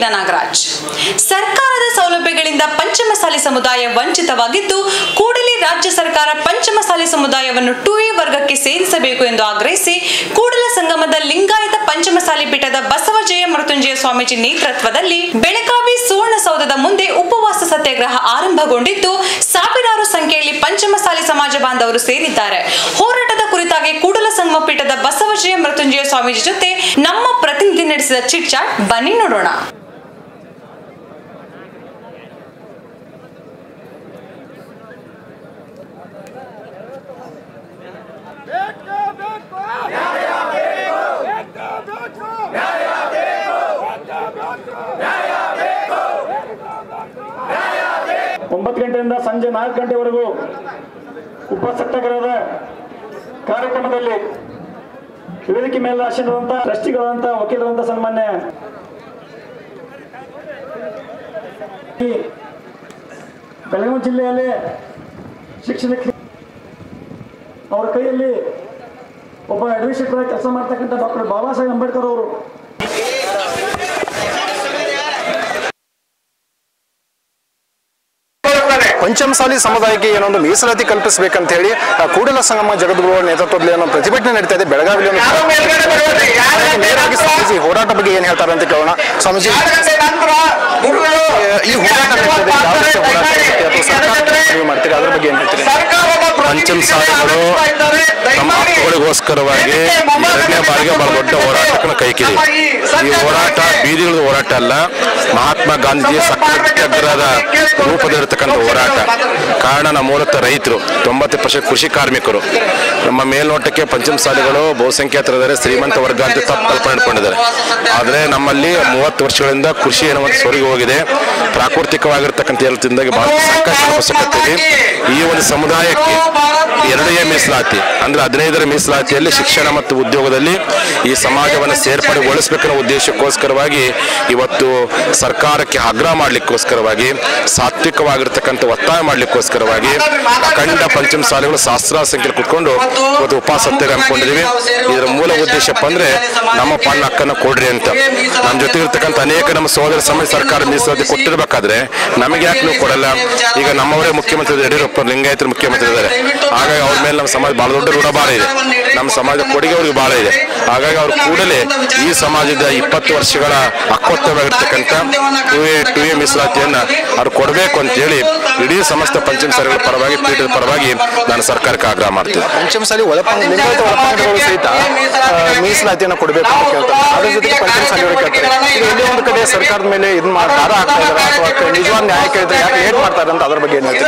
ಮೇಘ್ನಾ ನಾಗರಾಜ್ ಸರ್ಕಾರದ ಸೌಲಭ್ಯಗಳಿಂದ ಪಂಚಮಸಾಲಿ ಸಮುದಾಯ ವಂಚಿತವಾಗಿದ್ದು ಕೂಡಲೇ ರಾಜ್ಯ ಸರ್ಕಾರ ಪಂಚಮಸಾಲಿ ಸಮುದಾಯವನ್ನು ಟು ಎ ವರ್ಗಕ್ಕೆ ಸೇರಿಸಬೇಕು ಎಂದು ಆಗ್ರಹಿಸಿ ಕೂಡಲ ಸಂಗಮದ ಲಿಂಗಾಯತ ಪಂಚಮಸಾಲಿ ಪೀಠದ ಬಸವಜಯ ಮೃತ್ಯುಂಜಯ ಸ್ವಾಮೀಜಿ ನೇತೃತ್ವದಲ್ಲಿ ಬೆಳಗಾವಿ ಸುವರ್ಣಸೌಧದ ಮುಂದೆ ಉಪವಾಸ ಸತ್ಯಾಗ್ರಹ ಆರಂಭಗೊಂಡಿದ್ದು ಸಾವಿರಾರು ಸಂಖ್ಯೆಯಲ್ಲಿ ಪಂಚಮಸಾಲಿ ಸಮಾಜ ಬಾಂಧವರು ಸೇರಿದ್ದಾರೆ ಹೋರಾಟದ ಕುರಿತಾಗಿ ಕೂಡಲ ಸಂಗಮ ಪೀಠದ ಬಸವಜಯ ಮೃತ್ಯುಂಜಯ ಸ್ವಾಮೀಜಿ ಜೊತೆ ನಮ್ಮ ಪ್ರತಿನಿಧಿ ನಡೆಸಿದ ಚಿಟ್ ಚಾಟ್ ಬನ್ನಿ ನೋಡೋಣ ಒಂಬತ್ತು ಗಂಟೆಯಿಂದ ಸಂಜೆ ನಾಲ್ಕು ಗಂಟೆವರೆಗೂ ಉಪ ಸತ್ಯಾಗ್ರಹದ ಕಾರ್ಯಕ್ರಮದಲ್ಲಿ ವೇದಿಕೆ ಮೇಲೆ ಆಶೀರ್ವಾದಂತ ಟ್ರಸ್ಟಿಗಳಂತ ವಕೀಲರಂತ ಸನ್ಮಾನ್ಯ ಈ ಬೆಳಗಾವಿ ಜಿಲ್ಲೆಯಲ್ಲಿ ಶಿಕ್ಷಣ ಅವರ ಕೈಯಲ್ಲಿ ಒಬ್ಬ ಅಡ್ಮಿನಿಸ್ಟ್ರೇಟರ್ ಕೆಲಸ ಮಾಡ್ತಕ್ಕಂಥ ಡಾಕ್ಟರ್ ಬಾಬಾ ಸಾಹೇಬ್ ಅಂಬೇಡ್ಕರ್ ಅವರು ಪಂಚಮಸಾಲಿ ಸಮುದಾಯಕ್ಕೆ ಏನೊಂದು ಮೀಸಲಾತಿ ಕಲ್ಪಿಸಬೇಕಂತ ಹೇಳಿ ಆ ಕೂಡಲ ಸಂಗಮ ಜಗದ್ಗುರು ನೇತೃತ್ವದಲ್ಲಿ ಏನೋ ಪ್ರತಿಭಟನೆ ನಡೀತಾ ಇದೆ ಬೆಳಗಾವಿಯಲ್ಲಿ ಒಂದು ಅದಕ್ಕೆ ನೇರವಾಗಿ ಸ್ವಾಮೀಜಿ ಹೋರಾಟ ಬಗ್ಗೆ ಏನ್ ಹೇಳ್ತಾರೆ ಅಂತ ಕೇಳೋಣ ಸ್ವಾಮೀಜಿ ಈ ಹೋರಾಟ ನಡೀತದೆ ಯಾವ ರೀತಿ ಹೋರಾಟ ಇರುತ್ತೆ ಅಥವಾ ಸರ್ಕಾರಕ್ಕೆ ಮನವಿ ಮಾಡ್ತೀರಿ ಅದ್ರ ಬಗ್ಗೆ ಏನ್ ಹೇಳ್ತೀರಿ ಪಂಚಮಸಾಲಿಗಳು ನಮ್ಮ ಹಕ್ಕುಗಳಿಗೋಸ್ಕರವಾಗಿ ಎರಡನೇ ಬಾರಿಗೆ ಬಹಳ ದೊಡ್ಡ ಹೋರಾಟಕ್ಕೆ ಕೈಕಿದೆ ಈ ಹೋರಾಟ ಬೀದಿಗಳ ಹೋರಾಟ ಅಲ್ಲ ಮಹಾತ್ಮ ಗಾಂಧೀಜಿ ಸತ್ಯಾಗ್ರಹದ ರೂಪದಲ್ಲಿರ್ತಕ್ಕಂಥ ಹೋರಾಟ ಕಾರಣ ನಮ್ಮ ಮೂಲತಃ ರೈತರು ತೊಂಬತ್ತು ಪರ್ಸೆಂಟ್ ಕೃಷಿ ಕಾರ್ಮಿಕರು ನಮ್ಮ ಮೇಲ್ನೋಟಕ್ಕೆ ಪಂಚಮಸಾಲಿಗಳು ಬಹುಸಂಖ್ಯಾತರಿದ್ದಾರೆ ಶ್ರೀಮಂತ ವರ್ಗ ಅಂತ ತಪ್ಪು ಕಲ್ಪನೆ ಇಟ್ಕೊಂಡಿದ್ದಾರೆ ಆದರೆ ನಮ್ಮಲ್ಲಿ ಮೂವತ್ತು ವರ್ಷಗಳಿಂದ ಕೃಷಿ ಎನ್ನುವಂಥ ಸೊರಗಿ ಹೋಗಿದೆ ಪ್ರಾಕೃತಿಕವಾಗಿರ್ತಕ್ಕಂಥ ಹೇಳ್ತಿಂದಾಗಿ ಬಹಳ ಸಂಕಷ್ಟ ಅವಶ್ಯಕತೆ ಇದೆ ಈ ಒಂದು ಸಮುದಾಯಕ್ಕೆ ಎರಡನೇ ಮೀಸಲಾತಿ ಅಂದ್ರೆ ಹದಿನೈದರ ಮೀಸಲಾತಿಯಲ್ಲಿ ಶಿಕ್ಷಣ ಮತ್ತು ಉದ್ಯೋಗದಲ್ಲಿ ಈ ಸಮಾಜವನ್ನು ಸೇರ್ಪಡೆಗೊಳಿಸಬೇಕನ್ನೋ ಉದ್ದೇಶಕ್ಕೋಸ್ಕರವಾಗಿ ಇವತ್ತು ಸರ್ಕಾರಕ್ಕೆ ಆಗ್ರಹ ಮಾಡಲಿಕ್ಕೋಸ್ಕರವಾಗಿ ಸಾತ್ವಿಕವಾಗಿರ್ತಕ್ಕಂಥ ಒತ್ತಾಯ ಮಾಡಲಿಕ್ಕೋಸ್ಕರವಾಗಿ ಅಖಂಡ ಪಂಚಮಸಾಲಿಗಳು ಸಹಸ್ರಾರು ಸಂಖ್ಯೆಯಲ್ಲಿ ಕುತ್ಕೊಂಡು ಇವತ್ತು ಉಪವಾಸ ಸತ್ಯಾಗ್ರಹ ಹಮ್ಮಿಕೊಂಡಿದ್ದೀವಿ ಇದರ ಮೂಲ ಉದ್ದೇಶಪ್ಪ ಅಂದ್ರೆ ನಮ್ಮ ಪಣ್ಣ ಹಕ್ಕನ್ನು ಕೊಡ್ರಿ ಅಂತ ನಮ್ಮ ಜೊತೆ ಇರ್ತಕ್ಕಂಥ ಅನೇಕ ನಮ್ಮ ಸಹೋದರ ಸಮಾಜ ಸರ್ಕಾರ ಮೀಸಲಾತಿ ಕೊಟ್ಟಿರ್ಬೇಕಾದ್ರೆ ನಮಗೆ ಯಾಕೆ ನೀವು ಕೊಡಲ್ಲ ಈಗ ನಮ್ಮವರೇ ಮುಖ್ಯಮಂತ್ರಿ ಇದ್ದಾರೆ, ಯಡಿಯೂರಪ್ಪ ಲಿಂಗಾಯತರು ಮುಖ್ಯಮಂತ್ರಿ ಇದ್ದಾರೆ ಹಾಗಾಗಿ ಅವ್ರ ಮೇಲೆ ನಮ್ಮ ಸಮಾಜ ಬಹಳ ದೊಡ್ಡ ಋಣಭಾರ ಇದೆ ನಮ್ಮ ಸಮಾಜ ಕೊಡುಗೆ ಅವ್ರಿಗೆ ಬಹಳ ಇದೆ ಹಾಗಾಗಿ ಅವ್ರು ಕೂಡಲೇ ಈ ಸಮಾಜದ ಇಪ್ಪತ್ತು ವರ್ಷಗಳ ಅಕ್ಕೊತ್ತವಾಗಿರ್ತಕ್ಕಂಥ ಟು ಎ ಟು ಎ ಮೀಸಲಾತಿಯನ್ನ ಅವ್ರು ಕೊಡಬೇಕು ಅಂತೇಳಿ ಇಡೀ ಸಮಸ್ತ ಪಂಚಮಸಾಲಿಗಳ ಪರವಾಗಿ ಪೀಠದ ಪರವಾಗಿ ನಾನು ಸರ್ಕಾರಕ್ಕೆ ಆಗ್ರಹ ಮಾಡ್ತೀನಿ ಪಂಚಮಸಾಲಿ ಒಳಪಂಗ ಲಿಂಗಾಯತ ಒಳಪಂಗಡಗಳು ಸಹಿತ ಆ, ಮೀಸಲಾತಿಯನ್ನು ಕೊಡಬೇಕು ಅಂತ ಕೇಳ್ತಾರೆ ಅದ್ರ ಜೊತೆಗೆ ಪಂಚಮಸಾಲಿಗಳು ಕೇಳ್ತಾರೆ ಈಗ ಇಲ್ಲಿ ಒಂದು ಕಡೆ ಸರ್ಕಾರದ ಮೇಲೆ ಇದು ಮಾಡಿ ದಾರ ಹಾಕ್ತಾ ಇದ್ದಾರೆ ಅಥವಾ ನಿಜವಾದ ನ್ಯಾಯ ಕೇಳಿದ್ರೆ ಯಾಕೆ ಲೇಟ್ ಮಾಡ್ತಾರೆ ಅಂತ ಅದ್ರ ಬಗ್ಗೆ ಏನ್ ಹೇಳ್ತೀರಿ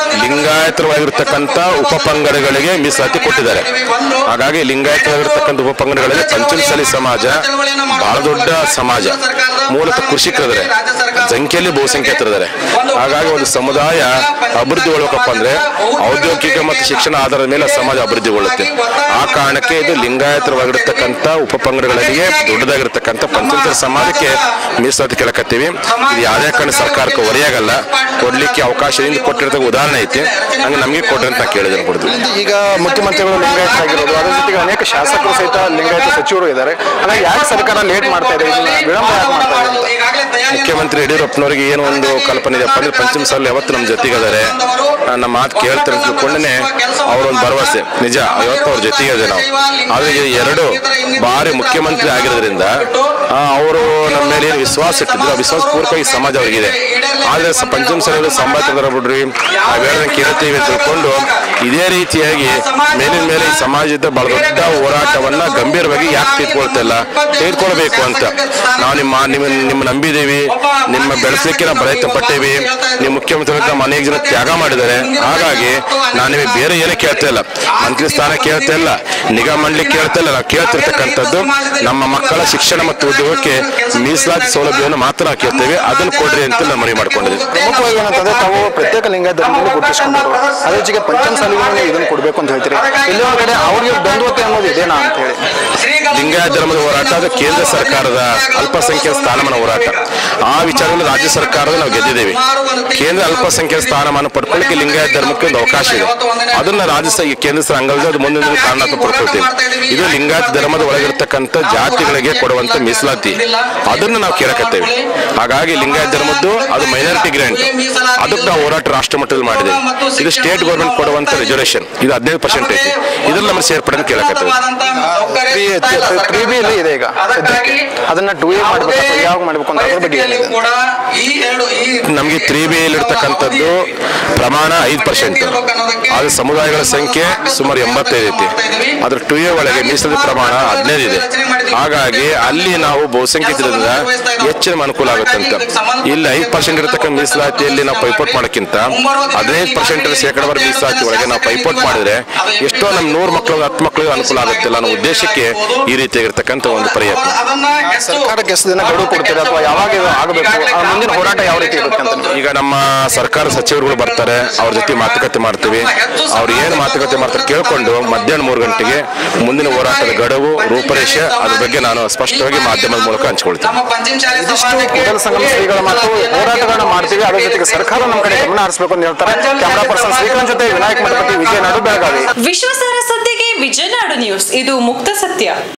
ಲಿಂಗಾಯತವಾಗಿರ್ತಕ್ಕಂಥ ಉಪಪಂಗಡಗಳಿಗೆ ಮೀಸಲಾತಿ ಕೊಟ್ಟಿದ್ದಾರೆ ಹಾಗಾಗಿ ಲಿಂಗಾಯತವಾಗಿರ್ತಕ್ಕಂಥ ಉಪಪಂಗಡಗಳಲ್ಲಿ ಪಂಚಮಸಾಲಿ ಸಮಾಜ ಬಹಳ ದೊಡ್ಡ ಸಮಾಜ ಮೂಲತಃ ಕೃಷಿಕರಿದ್ದಾರೆ ಸಂಖ್ಯೆಯಲ್ಲಿ ಬಹುಸಂಖ್ಯಾತರಿದ್ದಾರೆ ಹಾಗಾಗಿ ಒಂದು ಸಮುದಾಯ ಅಭಿವೃದ್ಧಿಗೊಳ್ಳಬೇಕಪ್ಪ ಅಂದ್ರೆ ಔದ್ಯೋಗಿಕ ಮತ್ತು ಶಿಕ್ಷಣ ಆಧಾರದ ಮೇಲೆ ಸಮಾಜ ಅಭಿವೃದ್ಧಿಗೊಳ್ಳುತ್ತೆ ಆ ಕಾರಣಕ್ಕೆ ಇದು ಲಿಂಗಾಯತವಾಗಿರ್ತಕ್ಕಂಥ ಉಪಪಂಗಡಗಳಿಗೆ ದೊಡ್ಡದಾಗಿರ್ತಕ್ಕಂಥ ಪಂಚಮಸಾಲಿ ಸಮಾಜಕ್ಕೆ ಮೀಸಲಾತಿ ಕೇಳಕತ್ತೀವಿ ಇದು ಯಾವುದೇ ಕಾರಣ ಸರ್ಕಾರಕ್ಕೆ ಹೊರೆಯಾಗಲ್ಲ ಕೊಡ್ಲಿಕ್ಕೆ ಅವಕಾಶದಿಂದ ಕೊಟ್ಟಿರ್ತಕ್ಕ ಉದಾಹರಣೆ ಐತಿ ಹಂಗೆ ನಮಗೆ ಕೊಡ್ರಿ ಅಂತ ಕೇಳಿದ್ರೆ ಕೊಡ್ತೀವಿ ಈಗ ಮುಖ್ಯಮಂತ್ರಿಗಳು ಲಿಂಗಾಯತರಾಗಿರೋದು ಅದ್ರ ಜೊತೆಗೆ ಅನೇಕ ಶಾಸಕರು ಸಹಿತ ಲಿಂಗಾಯತ ಸಚಿವರು ಇದ್ದಾರೆ ಹಾಗಾಗಿ ಯಾಕೆ ಸರ್ಕಾರ ಲೇಟ್ ಮಾಡ್ತಾ ಇದೆ ಇದನ್ನ ವಿಳಂಬ ಯಾಕೆ ಮಾಡ್ತಾ ಇದೆ ಅಂತ ಮುಖ್ಯಮಂತ್ರಿ ಯಡಿಯೂರಪ್ಪನವರಿಗೆ ಏನು ಒಂದು ಕಲ್ಪನೆ ಇದೆಯಪ್ಪ ಅಂದ್ರೆ ಪಂಚಮಸಾಲಿ ಯಾವತ್ತು ನಮ್ಮ ಜೊತೆಗಿದ್ದಾರೆ ನಮ್ಮ ಮಾತು ಕೇಳ್ತಾರೆ ಅಂತ ತಿಳ್ಕೊಂಡೇ ಅವರೊಂದು ಭರವಸೆ ನಿಜ ಇವತ್ತು ಅವ್ರ ಜೊತೆಗೆ ಇದೆ ನಾವು ಆದ್ರೆ ಈ ಎರಡು ಬಾರಿ ಮುಖ್ಯಮಂತ್ರಿ ಆಗಿರೋದ್ರಿಂದ ಅವರು ನಮ್ಮ ಮೇಲೆ ಏನು ವಿಶ್ವಾಸ ಇಟ್ಟಿದ್ರು ಆ ವಿಶ್ವಾಸ ಪೂರ್ವಕವಾಗಿ ಸಮಾಜ ಅವರಿಗಿದೆ ಆದ್ರೆ ಸ- ಪಂಚಮಸಾಲಿಗಳು ಸಂಬಂಧಿತರ ಬಿಡ್ರಿ ನಾವ್ ಹೇಳ್ದಂಗೆ ಕೇಳ್ತೀವಿ ಅಂತ ತಿಳ್ಕೊಂಡು ಇದೇ ರೀತಿಯಾಗಿ ಮೇಲಿನ ಮೇಲೆ ಈ ಸಮಾಜದ ಬಹಳ ದೊಡ್ಡ ಹೋರಾಟವನ್ನ ಗಂಭೀರವಾಗಿ ಯಾಕೆ ತೆಗೆದುಕೊಳ್ತಾ ಇಲ್ಲ ತೆಗೆದುಕೊಳ್ಬೇಕು ಅಂತ ನಾವು ನಿಮ್ಮ ನಿಮ್ಮ ನಿಮ್ಮ ನಂಬಿದ್ದೀವಿ ನಿಮ್ಮ ಬೆಳೆಸಲಿಕ್ಕೆ ನಾವು ಪ್ರಯತ್ನ ಪಟ್ಟೇವಿ ನಿಮ್ಮ ಮುಖ್ಯಮಂತ್ರಿ ನಮ್ಮ ಅನೇಕ ಜನ ತ್ಯಾಗ ಮಾಡಿದ್ದಾರೆ ಹಾಗಾಗಿ ನಾನು ನಿಮಗೆ ಬೇರೆ ಏನೂ ಕೇಳ್ತಾ ಇಲ್ಲ ಮಂತ್ರಿ ಸ್ಥಾನ ಕೇಳ್ತಾ ಇಲ್ಲ ನಿಗಾ ಮಂಡಳಿ ಕೇಳ್ತಾ ಇಲ್ಲ ನಾವು ಕೇಳ್ತಿರ್ತಕ್ಕಂಥದ್ದು ನಮ್ಮ ಮಕ್ಕಳ ಶಿಕ್ಷಣ ಮತ್ತು ಉದ್ಯೋಗಕ್ಕೆ ಮೀಸಲಾತಿ ಸೌಲಭ್ಯವನ್ನು ಮಾತ್ರ ನಾವು ಕೇಳ್ತೇವೆ ಅದನ್ನು ಕೊಡ್ರಿ ಅಂತ ನಾನು ಮನವಿ ಮಾಡ್ಕೊಂಡು ಮಾಡ್ಕೊಂಡಿದ್ದೀವಿ ಪ್ರಮುಖವಾಗಿ ಏನಂತಂದ್ರೆ ತಾವು ಪ್ರತ್ಯೇಕ ಲಿಂಗಾಯತ ಧರ್ಮದಲ್ಲಿ ಗುರುತಿಸ್ಕೊಂಡ್ರು ಅದ್ರ ಜೊತೆಗೆ ಪಂಚಮಸಾಲಿಗಳನ್ನ ಇದನ್ನು ಕೊಡಬೇಕು ಅಂತ ಹೇಳ್ತೀರಿ ಇಲ್ಲಿ ಒಂದ್ ಕಡೆ ಅವ್ರಿಗೆ ದ್ವಂದ್ವತೆ ಅನ್ನೋದು ಇದೇನಾ ಅಂತ ಹೇಳಿ ಲಿಂಗಾಯತ ಧರ್ಮದ ಹೋರಾಟ ಅದು ಕೇಂದ್ರ ಸರ್ಕಾರದ ಅಲ್ಪಸಂಖ್ಯಾತ ಸ್ಥಾನಮಾನ ಹೋರಾಟ ಆ ವಿಚಾರದಲ್ಲಿ ರಾಜ್ಯ ಸರ್ಕಾರದ ನಾವು ಗೆದ್ದಿದ್ದೇವೆ ಕೇಂದ್ರ ಅಲ್ಪಸಂಖ್ಯಾತ ಸ್ಥಾನಮಾನ ಪಡ್ಕೊಳ್ಳಿಕ್ಕೆ ಲಿಂಗಾಯತ ಧರ್ಮಕ್ಕೆ ಒಂದು ಅವಕಾಶ ಇದೆ ಅದನ್ನ ರಾಜ್ಯ ಸ- ಕೇಂದ್ರ ಸರ್ ಅಂಗವಿದೆ ಅದು ಮುಂದಿನ ದಿನ ಕಾರಣಾತ್ಮಕ ಪಡ್ಕೊಳ್ತೇವೆ ಇದು ಲಿಂಗಾಯತ ಧರ್ಮದ ಒಳಗಿರ್ತಕ್ಕಂಥ ಜಾತಿಗಳಿಗೆ ಕೊಡುವಂತ ಮೀಸಲಾತಿ ಅದನ್ನು ನಾವು ಕೇಳಕತ್ತೇವೆ ಹಾಗಾಗಿ ಲಿಂಗಾಯತ ಧರ್ಮದ್ದು ಅದು ಮೈನಾರಿಟಿ ಗ್ರ್ಯಾಂಟ್ ಅದಕ್ಕೆ ನಾವು ಹೋರಾಟ ರಾಷ್ಟ್ರ ಮಟ್ಟದಲ್ಲಿ ಮಾಡಿದ್ದೇವೆ ಇದು ಸ್ಟೇಟ್ ಗೌರ್ಮೆಂಟ್ ಕೊಡುವಂತ ರಿಸರ್ವೇಶನ್ ಇದು ಹದಿನೈದು ಪರ್ಸೆಂಟ್ ಐತಿ ಇದ್ರಲ್ಲಿ ನಮ್ಮ ಸೇರ್ಪಡೆ ಕೇಳಕತ್ತೇವೆ ತ್ರೀ ಬಿ ಅಲ್ಲಿ ಇದೆ ಈಗ ಸದ್ಯಕ್ಕೆ ಅದನ್ನ ಟೂ ಎ ಮಾಡ್ಬೇಕು ಅಥವಾ ಯಾವಾಗ ಮಾಡ್ಬೇಕು ಅಂತ ಅದ್ರ ಬಗ್ಗೆ ಏನಿದೆ ನಮಗೆ ತ್ರೀ ಬಿ ಇರ್ತಕ್ಕಂಥದ್ದು ಪ್ರಮಾಣ ಐದು ಪರ್ಸೆಂಟ್ ಅದು ಸಮುದಾಯಗಳ ಸಂಖ್ಯೆ ಸುಮಾರು ಎಂಬತ್ತೈದು ಐತಿ ಅದ್ರ ಟು ಎ ಒಳಗೆ ಮೀಸಲು ಪ್ರಮಾಣ ಹದಿನೈದು ಇದೆ ಹಾಗಾಗಿ ಅಲ್ಲಿ ನಾವು ಬಹುಸಂಖ್ಯಾತರಿಂದ ಹೆಚ್ಚಿನ ಅನುಕೂಲ ಆಗುತ್ತೆ ಅಂತ ಇಲ್ಲಿ ಐದು ಪರ್ಸೆಂಟ್ ಇರತಕ್ಕಂಥ ಮೀಸಲಾತಿಯಲ್ಲಿ ನಾವು ಪೈಪೋಟ್ ಮಾಡೋಕ್ಕಿಂತ ಹದಿನೈದು ಪರ್ಸೆಂಟ್ ಶೇಕಡವಾರ ಮೀಸಲಾತಿ ಒಳಗೆ ನಾವು ಪೈಪೋಟ್ ಮಾಡಿದ್ರೆ ಎಷ್ಟೋ ನಮ್ಮ ನೂರು ಮಕ್ಕಳು ಹತ್ತು ಮಕ್ಕಳಿಗೆ ಅನುಕೂಲ ಆಗುತ್ತಿಲ್ಲ ಅನ್ನೋ ಉದ್ದೇಶಕ್ಕೆ ಈ ರೀತಿಯಾಗಿರ್ತಕ್ಕಂಥ ಒಂದು ಪ್ರಯತ್ನ ಸರ್ಕಾರಕ್ಕೆ ಎಷ್ಟು ದಿನ ಗಡುವು ಕೊಡ್ತೀರಾ ಅಥವಾ ಯಾವಾಗ ಇದು ಆಗಬೇಕು ಆ ಮುಂದಿನ ಹೋರಾಟ ಯಾವ ರೀತಿ ಇರುತ್ತೆ ಅಂತ ಈಗ ನಮ್ಮ ಸರ್ಕಾರ ಸಚಿವರುಗಳು ಬರ್ತಾರೆ ಅವ್ರ ಜೊತೆ ಮಾತುಕತೆ ಮಾಡ್ತೀವಿ ಅವ್ರು ಏನು ಮಾತುಕತೆ ಮಾಡ್ತಾರೆ ಕೇಳ್ಕೊಂಡು ಮಧ್ಯಾಹ್ನ ಮೂರು ಗಂಟೆಗೆ ಮುಂದಿನ ಹೋರಾಟದ ಗಡುವು ರೂಪರೇಷೆ ಅದ್ರ ಬಗ್ಗೆ ನಾನು ಸ್ಪಷ್ಟವಾಗಿ ಮಾಧ್ಯಮದ ಮೂಲಕ ಹಂಚ್ಕೊಳ್ತೀನಿ ಇದಿಷ್ಟು ಕೂಡಲ ಸಂಗಮ ಶ್ರೀಗಳ ಮತ್ತು ಹೋರಾಟಗಳನ್ನ ಮಾಡ್ತೀವಿ ಅದ್ರ ಜೊತೆಗೆ ಸರ್ಕಾರ ನಮ್ಮ ಕಡೆ ಗಮನ ಹರಿಸಬೇಕು ಅಂತ ಹೇಳ್ತಾರೆ ಕ್ಯಾಮರಾ ಪರ್ಸನ್ ಶ್ರೀಕಾಂತ್ ಜೊತೆ ವಿನಾಯಕ್ ಮಠಪತಿ ವಿಜಯನಾಡು ಬೆಳಗಾವಿ ವಿಶ್ವಾಸಾರ್ಹ ಸುದ್ದಿಗೆ ವಿಜಯನಾಡು ನ್ಯೂಸ್ ಇದು ಮುಕ್ತ ಸತ್ಯ